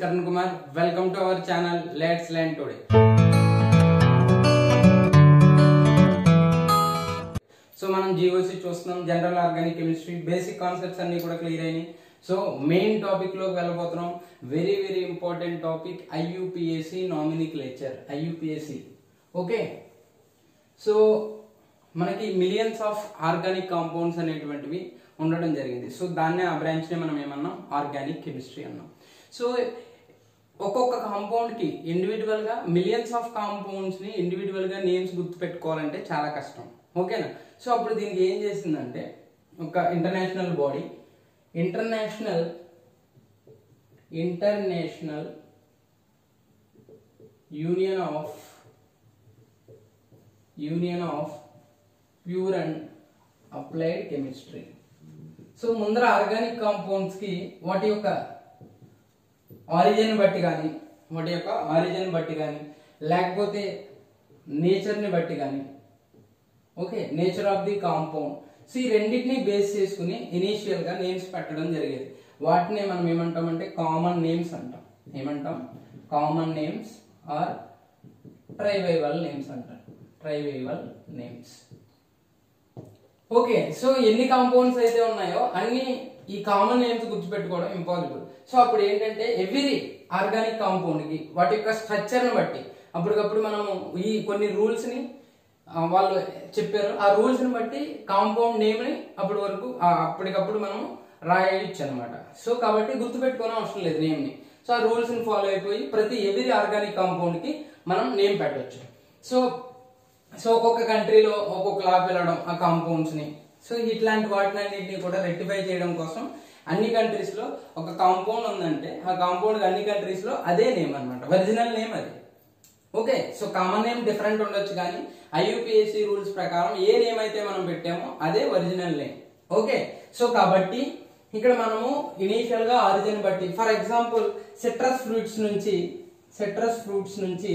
Karan Kumar. Welcome to our channel Let's Learn Today. So మనం GOC చూస్తున్నాం general organic chemistry basic concepts అన్ని కూడా clear అయినాయి so main topic లోకి వెళ్ళబోతున్నాం very very important topic IUPAC nomenclature IUPAC okay so మనకి millions of organic compounds అనేటువంటివి ఉండడం జరిగింది సో దాన్నే ఆ బ్రాంచ్నే మనం ఏమన్నాం ఆర్గానిక్ కెమిస్ట్రీ అన్నాం సో ఒక్కొక్క కాంపౌండ్కి ఇండివిజువల్గా మిలియన్స్ ఆఫ్ కాంపౌండ్స్ని ఇండివిజువల్గా నేమ్స్ గుర్తుపెట్టుకోవాలంటే చాలా కష్టం ఓకేనా సో అప్పుడు దీనికి ఏం చేసిందంటే ఒక international body international international union of union of pure and applied chemistry so ముందర ఆర్గానిక్ కాంపౌండ్స్ కి వాటి యొక్క ఆరిజిన్ బట్టి కానీ వాటి యొక్క ఆరిజిన్ బట్టి కానీ లేకపోతే నేచర్ని బట్టి కానీ okay nature of the compound so ఈ రెండింటిని బేస్ చేసుకుని ఇనీషియల్ గా నేమ్స్ పెట్టడం జరిగేది వాటిని మనం ఏమంటామంటే కామన్ నేమ్స్ అంటాం ఏమంటాం common names or trivial names అంటాం ట్రైవైవల్ నేమ్స్ ఓకే సో ఎన్ని కాంపౌండ్స్ అయితే ఉన్నాయో అన్ని ఈ కామన్ నేమ్స్ గుర్తుపెట్టుకోవడం ఇంపాసిబుల్ సో అప్పుడు ఏంటంటే ఎవ్రీ ఆర్గానిక్ కాంపౌండ్ కి వాటి యొక్క స్ట్రక్చర్ ని బట్టి అప్పటికప్పుడు మనము ఈ కొన్ని రూల్స్ ని ఆ, వాళ్ళు చెప్పారు ఆ రూల్స్ ని బట్టి కాంపౌండ్ నేమ్ ని అప్పటి వరకు ఆ, అప్పటికప్పుడు మనం రాయొచ్చు అనమాట సో కాబట్టి గుర్తుపెట్టుకోవడం అవసరం లేదు నేమ్ ని సో ఆ రూల్స్ ని ఫాలో అయిపోయి ప్రతి ఎవ్రీ ఆర్గానిక్ కాంపౌండ్ కి మనం నేమ్ పెట్టవచ్చు సో సో ఒక్కొక్క కంట్రీలో ఒక్కొక్కలా పిలవడం ఆ కాంపౌండ్స్ ని సో ఇట్లాంటి వాటినన్నింటినీ కూడా రెక్టిఫై చేయడం కోసం అన్ని కంట్రీస్ లో ఒక కాంపౌండ్ ఉందంటే ఆ కాంపౌండ్ అన్ని కంట్రీస్ లో అదే నేమ్ అన్నమాట ఒరిజినల్ నేమ్ అది okay so common name different ఉండొచ్చు కానీ ఐయుపిఎస్సి రూల్స్ ప్రకారం ఏ నేమ్ అయితే మనం పెట్టామో అదే ఒరిజినల్ నేమ్ ఓకే సో కాబట్టి ఇక్కడ మనము ఇనీషియల్ గా ఆరిజిన్ బట్టి ఫర్ ఎగ్జాంపుల్ సిట్రస్ ఫ్రూట్స్ నుంచి సిట్రస్ ఫ్రూట్స్ నుంచి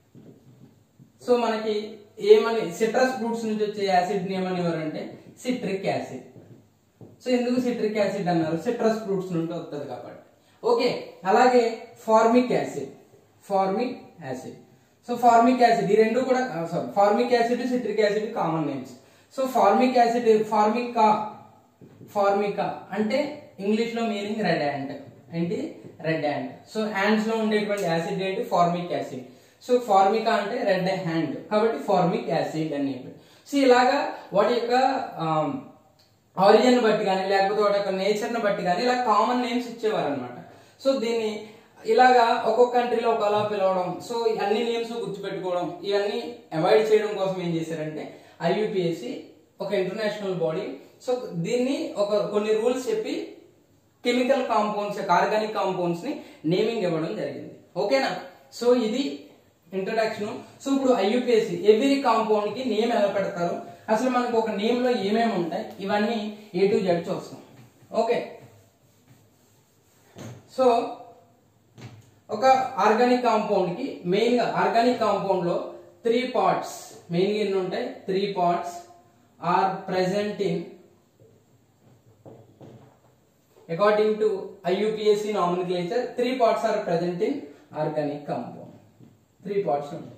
సో మనకి ఏమని సిట్రస్ ఫ్రూట్స్ నుంచి వచ్చే యాసిడ్ ఏమనేవారంటే సిట్రిక్ యాసిడ్ సో ఎందుకు సిట్రిక్ యాసిడ్ అన్నారు సిట్రస్ ఫ్రూట్స్ నుండి వస్తుంది కాబట్టి ఓకే అలాగే formic acid formic acid so formic acid ఈ రెండు కూడా sorry formic acid citric acid common names so formic acid formica formica అంటే ఇంగ్లీష్ లో మీనింగ్ రెడ్ యాండ్ ఏంటి రెడ్ యాండ్ సో హ్యాండ్స్ లో ఉండేటువంటి యాసిడ్ ఏంటి ఫార్మిక్ యాసిడ్ సో ఫార్మికా అంటే రెడ్ హ్యాండ్ కాబట్టి ఫార్మిక్ యాసిడ్ అని చెప్పి సో ఇలాగా వాటి యొక్క ఆరిజిన్ బట్టి కానీ లేకపోతే వాటి యొక్క నేచర్ ని బట్టి కానీ ఇలా కామన్ నేమ్స్ ఇచ్చేవారు అనమాట సో దీన్ని ఇలాగా ఒక్కొక్క కంట్రీలో ఒకలా పిలవడం సో అన్ని నేమ్స్ గుర్తుపెట్టుకోవడం ఇవన్నీ అవాయిడ్ చేయడం కోసం ఏం చేశారంటే ఐయుపిఎస్సి ఒక ఇంటర్నేషనల్ బాడీ సో దీన్ని ఒక కొన్ని రూల్స్ చెప్పి కెమికల్ కాంపౌండ్స్ ఆర్గానిక్ కాంపౌండ్స్ ని నేమింగ్ ఇవ్వడం జరిగింది ఓకేనా సో ఇది ఇంట్రడక్షన్ సో ఇప్పుడు ఐయుపిఎస్సి ఎవ్రీ కాంపౌండ్ కి నేమ్ ఎలా పెడతారు అసలు మనకు ఒక నేమ్ లో ఏమేమి ఉంటాయి ఇవన్నీ ఏ టు జెడ్ చూస్తాం ఓకే సో ఒక ఆర్గానిక్ కాంపౌండ్ కి మెయిన్ గా ఆర్గానిక్ కాంపౌండ్ లో త్రీ పార్ట్స్ మెయిన్ గా ఎన్ని ఉంటాయి three parts are present in according to IUPAC nomenclature three parts are present in organic compound three parts ఉంటాయి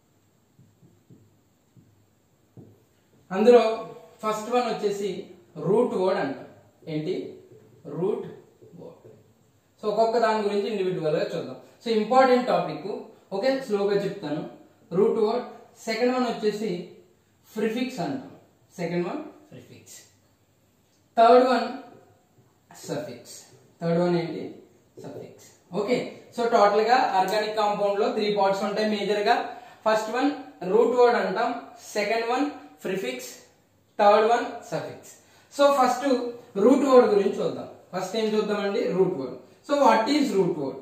అందులో ఫస్ట్ వన్ వచ్చేసి రూట్ వర్డ్ అంటాం ఏంటి రూట్ వర్డ్ సో ఒక్కొక్క దాని గురించి ఇండివిజువల్ గా చూద్దాం సో ఇంపార్టెంట్ టాపిక్ ఓకే స్లోగా చెప్తాను రూట్ వర్డ్ సెకండ్ వన్ వచ్చేసి ప్రిఫిక్స్ అంటాం second one prefix third one suffix third one ఏంటి సఫిక్స్ ఓకే సో టోటల్ గా ఆర్గానిక్ కాంపౌండ్ లో త్రీ పార్ట్స్ ఉంటాయి మేజర్ గా ఫస్ట్ వన్ రూట్ వర్డ్ అంటాం second one prefix third one suffix so first root word గురించి చూద్దాం first ఏం చూద్దామండి root word so what is root word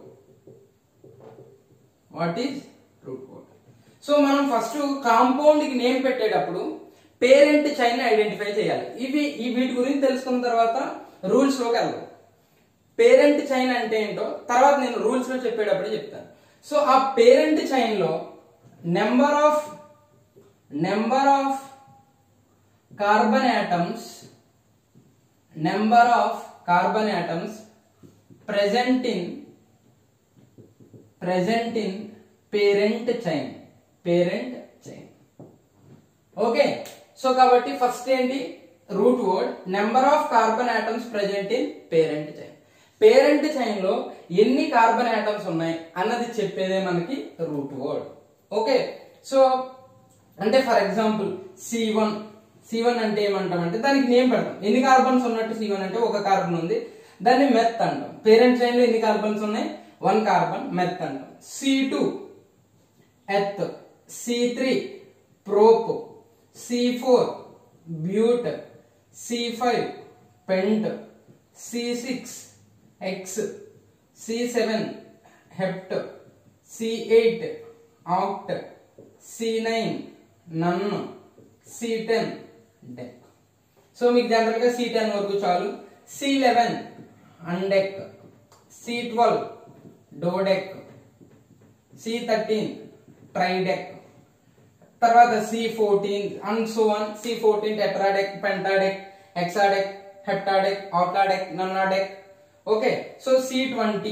what is root word so మనం first compound కి name పెట్టేటప్పుడు parent chain identify చేయాలి ఇవి ఈ వీటి గురించి తెలుసుకున్న తర్వాత రూల్స్ లోకి వెళ్దాం పేరెంట్ చైన్ అంటే ఏంటో తర్వాత నేను రూల్స్ లో చెప్పేటప్పుడు చెప్తాను సో ఆ పేరెంట్ చైన్ లో number of number of carbon atoms number of carbon atoms present in present in parent chain parent chain okay so కాబట్టి ఫస్ట్ ఏంటి root word number of carbon atoms present in parent chain parent chain లో ఎన్ని carbon atoms ఉన్నాయి అన్నది చెప్పేదే మనకి root word okay so అంటే for example C one C one అంటే ఏమంటామంటే దానికి నేమ్ పెడతాం ఎన్ని కార్బన్స్ ఉన్నట్టు సి వన్ అంటే ఒక కార్బన్ ఉంది దాన్ని మెత్ అంటాం పేరెంట్ చైన్ లో ఎన్ని కార్బన్స్ ఉన్నాయి వన్ కార్బన్ మెత్ అంటాం C two eth C three prop C four but C five pent C six hex C seven hept C eight oct C nine non C ten dec so మీకు general గా C ten వరకు చాలు C eleven undec C twelve dodec C thirteen tridec తర్వాత C fourteen and so on C fourteen tetradec pentadec hexadec heptadec octadec nonadec okay so C twenty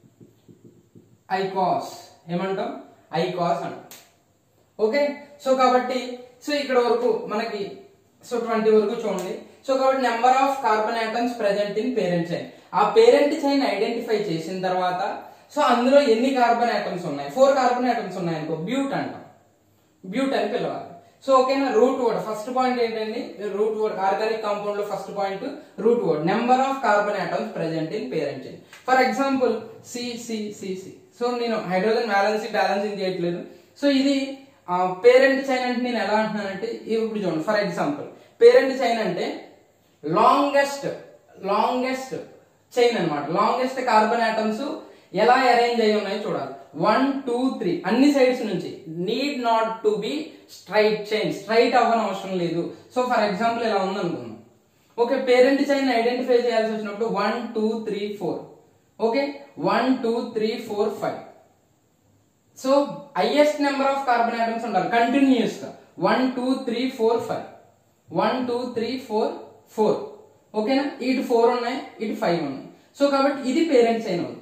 icos ఏమంటాం icos అంటాం okay so కాబట్టి so ఇక్కడ వరకు మనకి so twenty వరకు చూడండి so కాబట్టి number of carbon atoms present in parent chain ఆ పేరెంట్ చైన్ ఐడెంటిఫై చేసిన తర్వాత సో అందులో ఎన్ని కార్బన్ ఐటమ్స్ ఉన్నాయి ఫోర్ కార్బన్ ఐటమ్స్ ఉన్నాయి అనుకో బ్యూట్ అంటాం బ్యూట్ అని పిలవాలి సో ఓకేనా రూట్ వర్డ్ ఫస్ట్ పాయింట్ ఏంటండి రూట్ వర్డ్ ఆర్గానిక్ కాంపౌండ్ లో first point root word number of carbon atoms present in parent chain for example C C C C so నేను hydrogen balancing balancing చేయట్లేదు so ఇది parent chain అంటే నేను ఎలా అంటున్నానంటే ఇప్పుడు చూడండి ఫర్ ఎగ్జాంపుల్ పేరెంట్ చైన్ అంటే లాంగెస్ట్ లాంగెస్ట్ చైన్ అన్నమాట లాంగెస్ట్ కార్బన్ ఆటమ్స్ ఎలా అరేంజ్ అయి ఉన్నాయో చూడాలి వన్ టూ త్రీ అన్ని సైడ్స్ నుంచి need not to be straight chain straight అవ్వని అవసరం లేదు సో ఫర్ ఎగ్జాంపుల్ ఇలా ఉందనుకుందాం ఓకే పేరెంట్ చైన్ ఐడెంటిఫై చేయాల్సి వచ్చినప్పుడు one two three four okay one two three four five so highest number of carbon atoms ఉండాలి కంటిన్యూస్ గా one two three four five one two three four four ఓకేనా ఇటు four ఉన్నాయి ఇటు five ఉన్నాయి సో కాబట్టి ఇది పేరెంట్ చైన్ అవుతుంది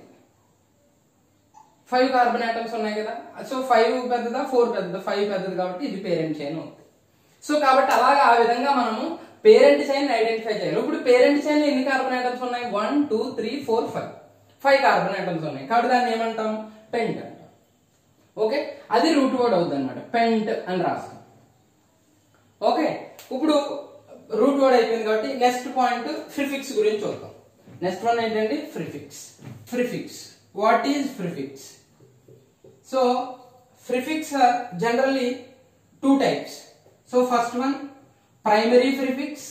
ఫైవ్ కార్బన్ ఐటమ్స్ ఉన్నాయి కదా సో ఫైవ్ పెద్దదా ఫోర్ పెద్దదా ఫైవ్ పెద్దది కాబట్టి ఇది పేరెంట్ చైన్ అవుతుంది సో కాబట్టి అలాగా ఆ విధంగా మనము పేరెంట్ చైన్ ఐడెంటిఫై చేయాలి ఇప్పుడు పేరెంట్ చైన్ ఎన్ని కార్బన్ ఐటమ్స్ ఉన్నాయి one two three four five five carbon atoms ఉన్నాయి కాబట్టి దాన్ని ఏమంటాం పెంట్ అంటాం ఓకే అది రూట్ వర్డ్ అవుతుంది అనమాట పెంట్ అని రాస్తాం ఓకే ఇప్పుడు రూట్ వర్డ్ అయిపోయింది కాబట్టి నెక్స్ట్ పాయింట్ ప్రిఫిక్స్ గురించి చూద్దాం నెక్స్ట్ వన్ ఏంటండి prefix prefix what is prefix so prefix are generally two types so first one primary prefix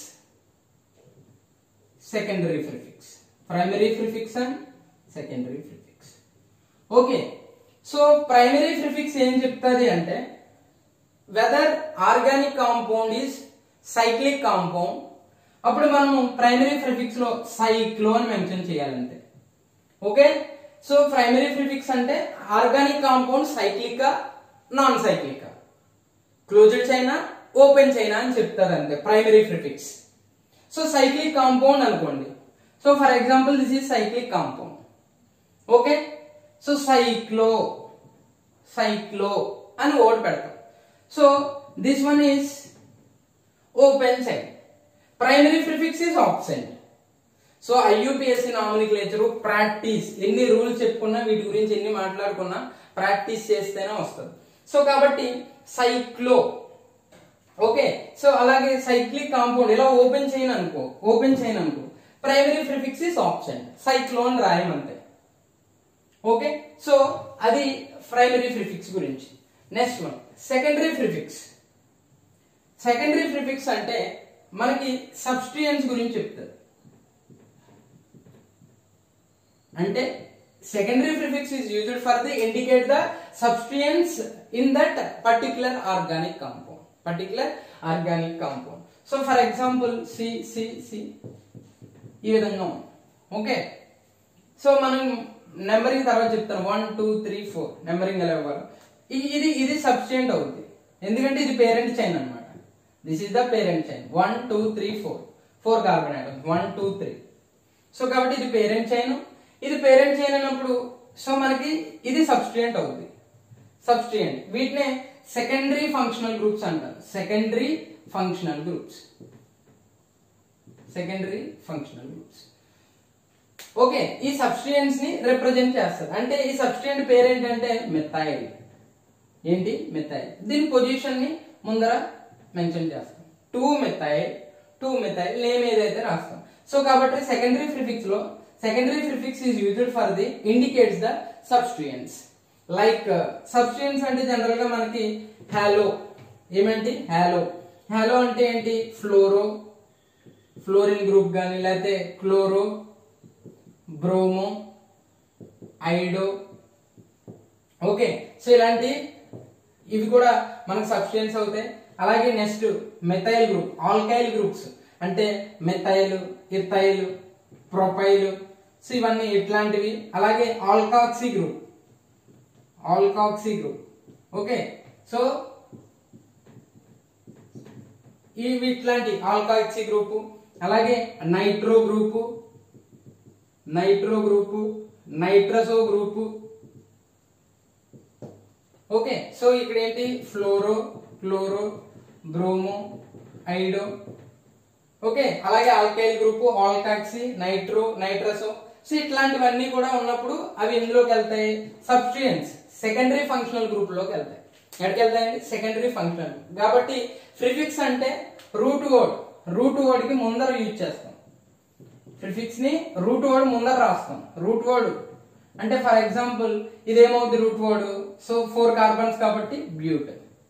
secondary prefix primary prefix and secondary prefix okay so primary prefix ఏం చెప్తుంది అంటే whether organic compound is cyclic compound అప్పుడు మనము primary prefix లో cyclo అని mention చేయాలంటే okay so primary prefix అంటే organic compound cyclic non cyclic closed చైనా ఓపెన్ చైనా అని చెప్తారు అంతే primary prefix so cyclic compound అనుకోండి so for example this is cyclic compound okay so cyclo cyclo అని వర్డ్ పెడతాం so this one is open side primary prefix is absent so IUPAC nomenclature practice ఎన్ని rules చెప్పుకున్నా వీటి గురించి ఎన్ని మాట్లాడుకున్నా practice చేస్తేనే వస్తుంది సో కాబట్టి సైక్లో ఓకే సో అలాగే సైక్లిక్ కాంపౌండ్ ఇలా ఓపెన్ చేయను అనుకో ఓపెన్ చేయను అనుకో ప్రైమరీ ప్రిఫిక్స్ ఇస్ ఆప్షన్ సైక్లోన్ రాయమంతే ఓకే సో అది ప్రైమరీ ప్రిఫిక్స్ గురించి next one secondary prefix secondary prefix అంటే మనకి సబ్స్టియన్స్ గురించి చెప్తుంది అంటే secondary prefix is used for the indicate the substance in that particular organic compound particular organic compound so for example C C C ఈ విధంగా ఉంది okay so మనం numbering తర్వాత చెప్తాను one two three four numbering ఎలా ఇవ్వాలి ఇ- ఇది ఇది సబ్స్టియంట్ అవుతుంది ఎందుకంటే ఇది పేరెంట్ చైన్ అన్నమాట this is the parent chain one two three four four carbon atoms one two three so కాబట్టి ఇది పేరెంట్ చైన్ ఇది పేరెంట్ చైన్ అన్నప్పుడు సో మనకి ఇది సబ్స్టిట్యూయెంట్ అవుతుంది సబ్స్టిట్యూయెంట్ వీటినే సెకండరీ ఫంక్షనల్ గ్రూప్స్ అంటారు secondary functional groups secondary functional groups okay ఈ సబ్స్టిట్యూయెంట్స్ ని రిప్రజెంట్ చేస్తారు అంటే ఈ సబ్స్టిట్యూయెంట్ పేరు ఏంటంటే మెథైల్ ఏంటి మెథైల్ దీని పొజిషన్ ని ముందర మెన్షన్ చేస్తాం two methyl two methyl name ఏదైతే రాస్తాం సో కాబట్టి సెకండరీ ప్రిఫిక్స్ లో secondary prefix is used for the indicates the substituents like substituents అంటే జనరల్ గా మనకి హాలో ఏమంటే హాలో హాలో అంటే ఏంటి ఫ్లోరో ఫ్లోరిన్ గ్రూప్ కానీ లేకపోతే chloro bromo iodo okay so ఇలాంటి ఇవి కూడా మనకు సబ్స్టిట్యూయెంట్స్ అవుతాయి అలాగే next methyl group alkyl groups అంటే మెథైల్ ఇథైల్ ప్రొపైల్ సో ఇవన్నీ ఇట్లాంటివి అలాగే alkoxy group alkoxy group okay so ఇవి ఇట్లాంటి ఆల్కాక్సీ గ్రూపు అలాగే nitro group nitro group nitroso group okay so ఇక్కడ ఏంటి fluoro chloro bromo iodo okay అలాగే alkyl group alkoxy nitro nitroso so ఇట్లాంటివన్నీ కూడా ఉన్నప్పుడు అవి ఎందులోకి వెళ్తాయి సబ్స్టిట్యూయెంట్స్ సెకండరీ ఫంక్షనల్ గ్రూప్ లోకి వెళ్తాయి ఎక్కడికి వెళ్తాయండి సెకండరీ ఫంక్షనల్ కాబట్టి ప్రిఫిక్స్ అంటే రూట్ వర్డ్ రూట్ వర్డ్ కి ముందర యూజ్ చేస్తాం ప్రిఫిక్స్ ని రూట్ వర్డ్ ముందర రాస్తాం రూట్ వర్డ్ అంటే ఫర్ ఎగ్జాంపుల్ ఇదేమవుతుంది root word so four carbons కాబట్టి బ్యూట్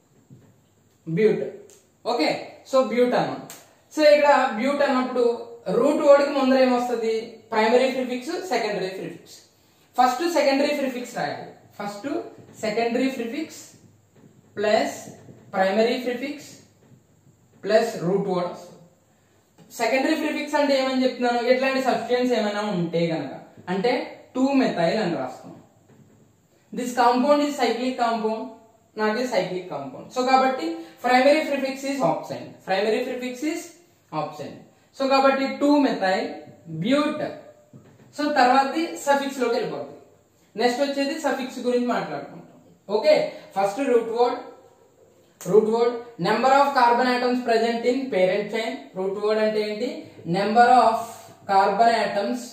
బ్యూట్ ఓకే సో బ్యూట్ అన్నాం సో ఇక్కడ బ్యూట్ అన్నప్పుడు రూట్ వర్డ్ కి ముందర ఏమొస్తుంది primary prefix secondary prefix first secondary prefix రాయాలి first secondary prefix plus primary prefix plus root word వస్తుంది సెకండరీ ప్రిఫిక్స్ అంటే ఏమని చెప్తున్నాను ఇట్లాంటి సబ్స్టిట్యూయెంట్స్ ఏమైనా ఉంటే గనక అంటే టూ మెథైల్ అని రాస్తాం this compound is cyclic compound not a cyclic compound so కాబట్టి primary prefix is option primary prefix is option so కాబట్టి టూ మెథైల్ బ్యూట్ సో తర్వాత సఫిక్స్ లోకి వెళ్ళిపోతుంది నెక్స్ట్ వచ్చేది సఫిక్స్ గురించి మాట్లాడుకుంటాం okay first root word root word number of carbon atoms present in parent chain root word అంటే ఏంటి number of carbon atoms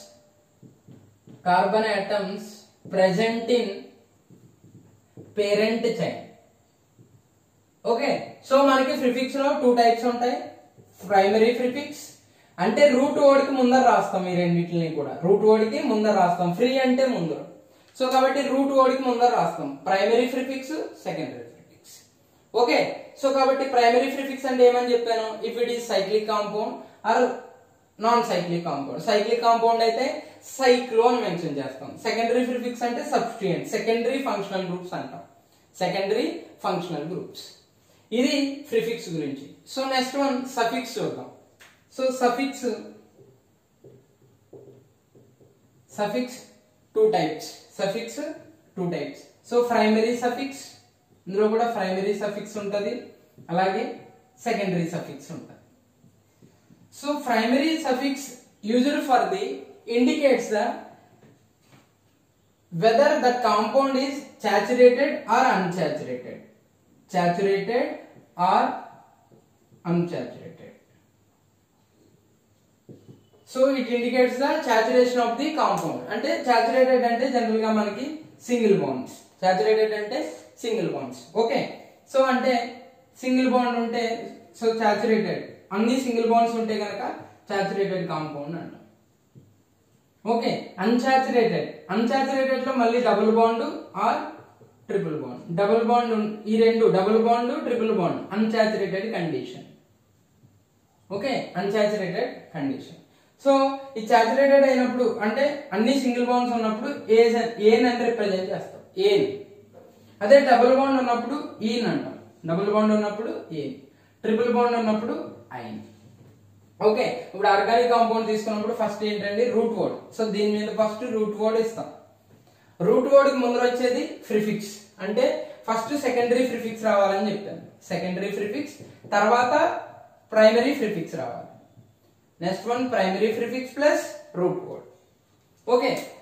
carbon atoms present in parent chain okay so మనకి prefix లో two types ఉంటాయి primary prefix అంటే root word కి ముందర రాస్తాం ఈ రెండింటిని కూడా రూట్ వర్డ్ కి ముందర రాస్తాం ఫ్రీ అంటే ముందు సో కాబట్టి రూట్ వర్డ్ కి ముందర రాస్తాం primary prefix secondary prefix okay so కాబట్టి ప్రైమరీ ప్రిఫిక్స్ అంటే ఏమని చెప్పాను if it is cyclic compound or non cyclic compound cyclic compound అయితే సైక్లో అని మెన్షన్ చేస్తాం సెకండరీ ప్రిఫిక్స్ అంటే సబ్స్టిట్యూయెంట్ సెకండరీ ఫంక్షనల్ గ్రూప్స్ అంటాం సెకండరీ ఫంక్షనల్ గ్రూప్స్ ఇది ప్రిఫిక్స్ గురించి సో నెక్స్ట్ వన్ సఫిక్స్ చూద్దాం so suffix suffix two types suffix two types so primary suffix ఇందులో కూడా ప్రైమరీ సఫిక్స్ ఉంటది అలాగే సెకండరీ సఫిక్స్ ఉంటుంది so primary suffix used for the indicates the whether the compound is saturated or unsaturated saturated or unsaturated so it indicates the saturation of the compound అంటే saturated అంటే general గా మనకి single bonds saturated అంటే single bonds okay so అంటే single bond ఉంటే so saturated అన్ని single bonds ఉంటే కనుక సాచురేటెడ్ కాంపౌండ్ అంటాం ఓకే అన్సాచురేటెడ్ అన్సాచురేటెడ్ లో మళ్ళీ double bond or triple bond double bond ఈ రెండు double bond triple bond unsaturated condition okay unsaturated condition so ఈ సాచురేటెడ్ అయినప్పుడు అంటే అన్ని సింగిల్ బాండ్స్ ఉన్నప్పుడు ఏ ఏన్ అని రిప్రజెంట్ చేస్తాం ఏన్ అదే డబుల్ బాండ్ ఉన్నప్పుడు ఈన్ అంటాం డబుల్ బాండ్ ఉన్నప్పుడు ఏ ట్రిపుల్ బాండ్ ఉన్నప్పుడు ఐన్ ఓకే ఇప్పుడు ఆర్గానిక్ కాంపౌండ్ తీసుకున్నప్పుడు ఫస్ట్ ఏంటండి రూట్ వర్డ్ సో దీని మీద ఫస్ట్ రూట్ వర్డ్ ఇస్తాం రూట్ వర్డ్ కి ముందర వచ్చేది ప్రిఫిక్స్ అంటే ఫస్ట్ సెకండరీ ప్రిఫిక్స్ రావాలని చెప్పాను సెకండరీ ప్రిఫిక్స్ తర్వాత ప్రైమరీ ప్రిఫిక్స్ రావాలి next one primary prefix plus root word okay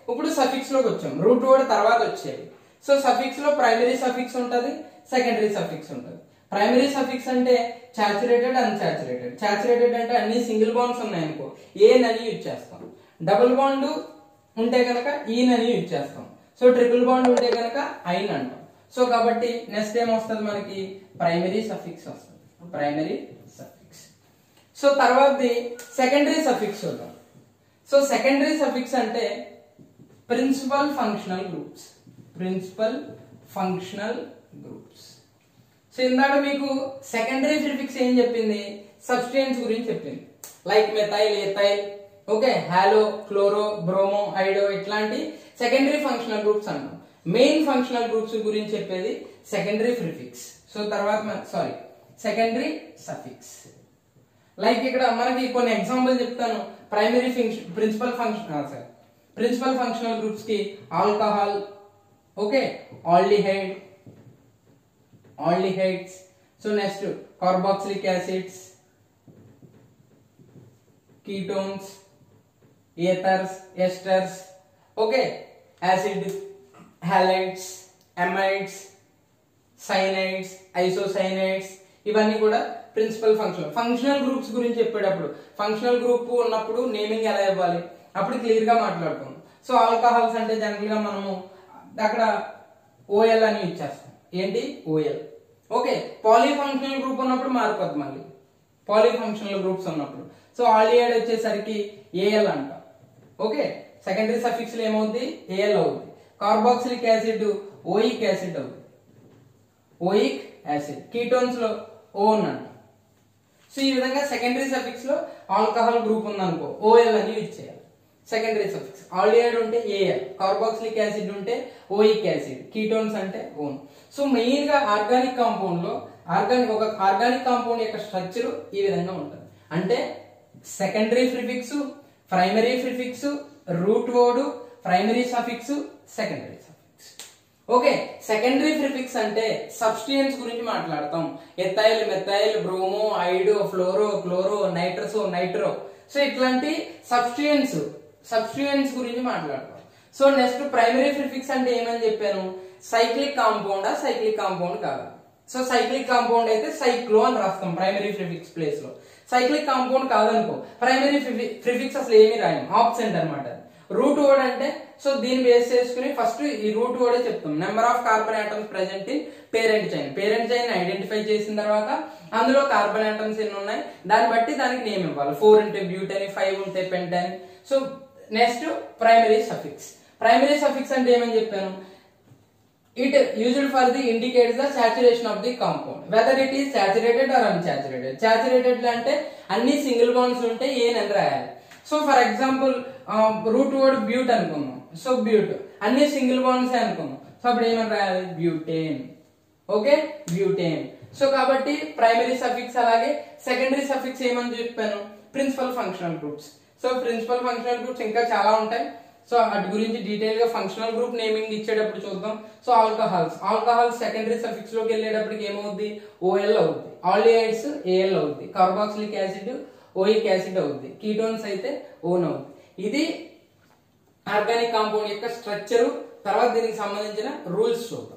ఇప్పుడు సఫిక్స్ లోకి వచ్చాం రూట్ వర్డ్ తర్వాత వచ్చేది సో సఫిక్స్ లో ప్రైమరీ సఫిక్స్ ఉంటది సెకండరీ సఫిక్స్ ఉంటది ప్రైమరీ సఫిక్స్ అంటే సాచురేటెడ్ అన్సాచురేటెడ్ సాచురేటెడ్ అంటే అన్ని సింగిల్ బాండ్స్ ఉన్నాయనుకో ఏన్ అని యూజ్ చేస్తాం డబుల్ బాండ్ ఉంటే కనుక ఈన్ అని యూజ్ చేస్తాం సో ట్రిపుల్ బాండ్ ఉంటే కనుక ఐన్ అంటాం సో కాబట్టి నెక్స్ట్ ఏం వస్తుంది మనకి ప్రైమరీ సఫిక్స్ వస్తుంది ప్రైమరీ సఫిక్స్ సో తర్వాతది సెకండరీ సఫిక్స్ చూద్దాం సో సెకండరీ సఫిక్స్ అంటే principal functional groups principal functional groups so ఇందాక మీకు సెకండరీ ప్రిఫిక్స్ ఏం చెప్పింది సబ్స్టెన్స్ గురించి చెప్పింది like methyl ethyl okay halo chloro bromo iodo ఇట్లాంటి సెకండరీ ఫంక్షనల్ గ్రూప్స్ అంటాం మెయిన్ ఫంక్షనల్ గ్రూప్స్ గురించి చెప్పేది సెకండరీ ప్రిఫిక్స్ సో తర్వాత సారీ సెకండరీ సఫిక్స్ లైక్ ఇక్కడ మనకి కొన్ని ఎగ్జాంపుల్ చెప్తాను primary function principal function sir principal functional groups కి alcohol okay aldehyde aldehydes so next carboxylic acids ketones ethers esters okay acid halides amides cyanides isocyanides ఇవన్నీ కూడా principal function functional groups గురించి చెప్పేటప్పుడు functional group ఉన్నప్పుడు naming ఎలా ఇవ్వాలి అప్పుడు clear గా మాట్లాడుతాం సో ఆల్కహాల్స్ అంటే జనరల్ గా మనము అక్కడ ఓఎల్ అని ఇచ్చేస్తాం ఏంటి OL okay poly functional group ఉన్నప్పుడు మారిపోద్ది మళ్ళీ పాలీ ఫంక్షనల్ గ్రూప్స్ ఉన్నప్పుడు సో ఆలియాడ్ వచ్చేసరికి ఏఎల్ అంటాం ఓకే సెకండరీ సఫిక్స్ లో ఏమవుద్ది ఏఎల్ అవుద్ది కార్బాక్సిలిక్ యాసిడ్ ఓయిక్ యాసిడ్ అవుద్ది ఓయిక్ యాసిడ్ కీటోన్స్ లో ఓన్ అంట సో ఈ విధంగా సెకండరీ సఫిక్స్ లో ఆల్కహాల్ గ్రూప్ ఉందనుకో ఓఎల్ అని యూజ్ చేయాలి సెకండరీ సఫిక్స్ ఆల్డిహైడ్ ఉంటే ఏఎల్ కార్బాక్సిలిక్ యాసిడ్ ఉంటే ఓయిక్ యాసిడ్ కీటోన్స్ అంటే ఓన్ సో మెయిన్ గా ఆర్గానిక్ కాంపౌండ్ లో ఆర్గానిక్ ఒక ఆర్గానిక్ కాంపౌండ్ యొక్క స్ట్రక్చర్ ఈ విధంగా ఉంటుంది అంటే secondary prefix primary prefix root word primary suffix secondary suffix okay secondary prefix అంటే సబ్స్టియన్స్ గురించి మాట్లాడతాం ethyl methyl bromo iodo fluoro chloro nitroso nitro so ఇట్లాంటి సబ్స్టియన్స్ సబ్స్టియన్స్ గురించి మాట్లాడతాం సో నెక్స్ట్ ప్రైమరీ ప్రిఫిక్స్ అంటే ఏమని చెప్పాను సైక్లిక్ కాంపౌండా సైక్లిక్ కాంపౌండ్ కాదా సో సైక్లిక్ కాంపౌండ్ అయితే సైక్లో అని రాస్తాం ప్రైమరీ ప్రిఫిక్స్ ప్లేస్ లో సైక్లిక్ కాంపౌండ్ కాదనుకో ప్రైమరీ ప్రిఫిక్స్ అసలు ఏమీ రాయం ఆప్సెంట్ అనమాట రూట్ వర్డ్ అంటే సో దీన్ని బేస్ చేసుకుని ఫస్ట్ ఈ రూట్ వర్డే చెప్తాం number of carbon atoms present in parent chain parent chain identify చేసిన తర్వాత అందులో కార్బన్ ఆటమ్స్ ఎన్ని ఉన్నాయి దాన్ని బట్టి దానికి నేమ్ ఇవ్వాలి ఫోర్ ఉంటే బ్యూటెన్ ఫైవ్ ఉంటే pentane so next primary suffix primary suffix అంటే ఏమని చెప్పాను it used for the indicates the saturation of the compound whether it is saturated or unsaturated saturated అంటే అన్ని సింగిల్ బాండ్స్ ఉంటే ఏనని రాయాలి so for example root word but అనుకుందాం so బ్యూట్ అన్ని సింగిల్ బాండ్స్ అనుకుందాం సో అప్పుడు ఏమని రాయాలి బ్యూటేన్ ఓకే బ్యూటేన్ సో కాబట్టి ప్రైమరీ సఫిక్స్ అలాగే సెకండరీ సఫిక్స్ ఏమని చెప్పాను principal functional groups so principal functional groups ఇంకా చాలా ఉంటాయి సో వాటి గురించి డీటెయిల్ గా ఫంక్షనల్ గ్రూప్ నేమింగ్ ఇచ్చేటప్పుడు చూద్దాం so alcohols alcohols secondary suffix లోకి వెళ్ళేటప్పటికి ఏమవుద్ది ఓఎల్ అవుద్ది ఆల్డిహైడ్స్ ఏఎల్ అవుద్ది కార్బాక్సిలిక్ యాసిడ్ ఓయిక్ యాసిడ్ అవుద్ది కీటోన్స్ అయితే ఓన్ అవుద్ది ఇది ఆర్గానిక్ కాంపౌండ్ యొక్క స్ట్రక్చర్ తర్వాత దీనికి సంబంధించిన రూల్స్ చూద్దాం